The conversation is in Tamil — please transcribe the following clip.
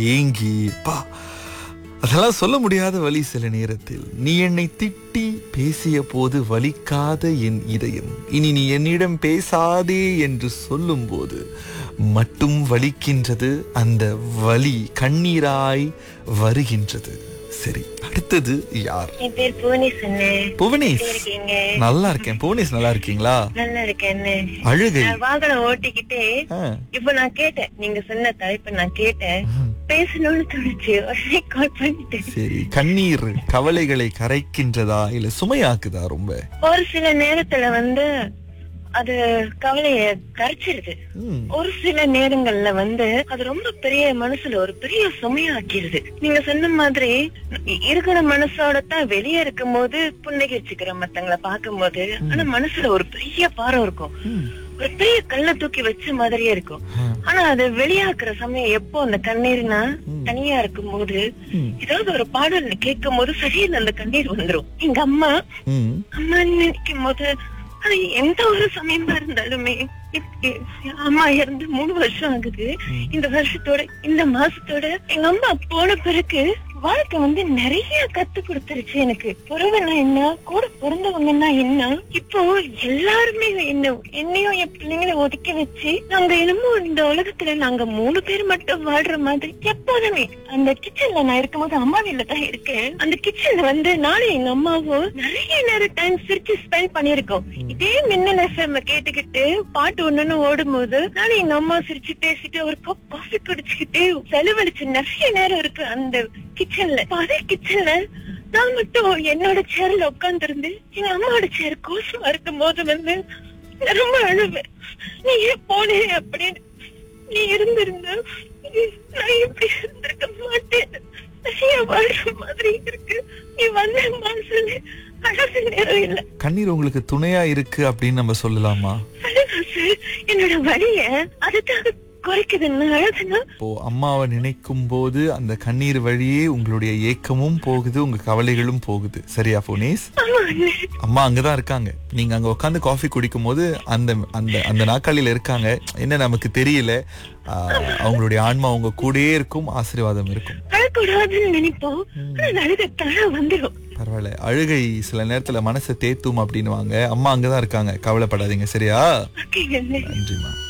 ஏங்கி பா அதெல்லாம் சொல்ல முடியாத வலி சில நேரத்தில் நீ என்னை திட்டி பேசிய போது வலிக்காத என் இதயம் இனி நீ என்னிடம் பேசாதே என்று சொல்லும்போது மட்டும் வலிக்கின்றது அந்த வலி கண்ணீராய் வருகின்றது சரி அடுத்தது யார் என் பேர் புவனேஷ் அண்ணன் புவனேஷ் எப்படி இருக்கீங்க நல்லா இருக்கேன் புவனேஷ் நல்லா இருக்கீங்களா நல்லா இருக்கேன் அண்ணன் அழுகை நான் வாகனம் ஓட்டிக்கிட்டே ஆ, இப்ப நான் கேட்டேன் நீங்க சொன்ன தலைப்பை நான் கேட்டேன் ம். பேசணும்னு தோணுச்சு உடனே கால் பண்ணிட்டேன் சரி கண்ணீர் கவலைகளை கரைக்கின்றதா இல்ல சுமையாக்குதா ரொம்ப ஒரு சில நேரத்துல வந்து அது கவலைய கரைச்சிருது ம், ஒரு சில நேரங்கள்ல வந்து அது ரொம்ப பெரிய மனசுல ஒரு பெரிய சுமையாக்கிருது நீங்க சொன்ன மாதிரி இ- இருக்கிற மனசோட தான் வெளியே இருக்கும் போது புன்னகிச்சுக்கிறோம் மத்தவங்களை பார்க்கும் போது ஆனா மனசுல ஒரு பெரிய பாரம் இருக்கும் ம், ஒரு பெரிய கல்ல தூக்கி வச்ச மாதிரியே இருக்கும் ஆ, ஆனா அது வெளியாக்குற சமயம் எப்போ அந்த கண்ணீர்னா ம். தனியா இருக்கும் போது ம், ஏதாவது ஒரு பாடல் கேட்கும் போது சரியான அந்த கண்ணீர் வந்துரும் எங்க அம்மா ம், அம்மா நினைக்கும் போது அது எந்த ஒரு சமயமா இருந்தாலுமே இப்ப அம்மா இறந்து மூணு வருஷம் ஆகுது இந்த வருஷத்தோட இந்த மாசத்தோட எங்க அம்மா போன பிறகு வாழ்க்கை வந்து நிறைய கத்து கொடுத்துருச்சு எனக்கு புறவனா என்ன கூட பிறந்தவங்கன்னா என்ன இப்போ எல்லாருமே என்ன என்னையும் என் பிள்ளைங்களை ஒதுக்கி வச்சு நாங்க என்னமோ இந்த உலகத்துல நாங்க மூணு பேர் மட்டும் வாழ்ற மாதிரி எப்போதுமே அந்த கிச்சன்ல நான் இருக்கும்போது அம்மா வீட்ல தான் இருக்கேன் அந்த கிச்சன்ல வந்து நானும் எங்க அம்மாவும் நிறைய நேரம் டைம் சிரிச்சு ஸ்பெண்ட் பண்ணிருக்கோம் இதே மின்னல் எஃப்எம் கேட்டுக்கிட்டு பாட்டு ஒண்ணுன்னு ஓடும்போது நானும் எங்க அம்மா சிரிச்சு பேசிட்டு ஒரு கப் காஃபி குடிச்சுக்கிட்டு செலவழிச்சு நிறைய நேரம் இருக்கு அந்த கிச்சன்ல அதே கிச்சன்ல நான் மட்டும் என்னோட சேர்ல உட்கார்ந்து இருந்து எங்க அம்மாவோட சேர் கோசமா இருக்கும் போது வந்து நான் ரொம்ப அழுவேன் நீ ஏன் போனே அப்படின்னு நீ இருந்திருந்த நான் இப்படி இருந்திருக்க மாட்டேன் நிறைய வாழ்ற மாதிரி இருக்கு நீ வந்த மனசுல அழகு நேரம் இல்ல கண்ணீர் உங்களுக்கு துணையா இருக்கு அப்படின்னு நம்ம சொல்லலாமா அழகா சார் என்னோட வழிய அதுதான் குறைக்குதுன்னு அழகுனா இப்போ அம்மாவை நினைக்கும் போது அந்த கண்ணீர் வழியே உங்களுடைய ஏக்கமும் போகுது உங்க கவலைகளும் போகுது சரியா புவனேஷ் ஆமா அண்ணே. அம்மா அங்கதான் இருக்காங்க நீங்க அங்க உட்காந்து காஃபி குடிக்கும் போது அந்த அந்த அந்த நாற்காலியில இருக்காங்க என்ன நமக்கு தெரியல ஆஹ், அவங்களுடைய ஆன்மா உங்க கூடயே இருக்கும் ஆசீர்வாதம் இருக்கும் அழக்கூடாதுன்னு நினைப்போம் ஆனா அது அழுக தர வந்துடும் பரவாயில்ல அழுகை சில நேரத்துல மனசை தேத்தும் அப்படின்னுவாங்க அம்மா அங்கதான் இருக்காங்க கவலைப்படாதீங்க சரியா ஓகேங்க அண்ணே. நன்றிமா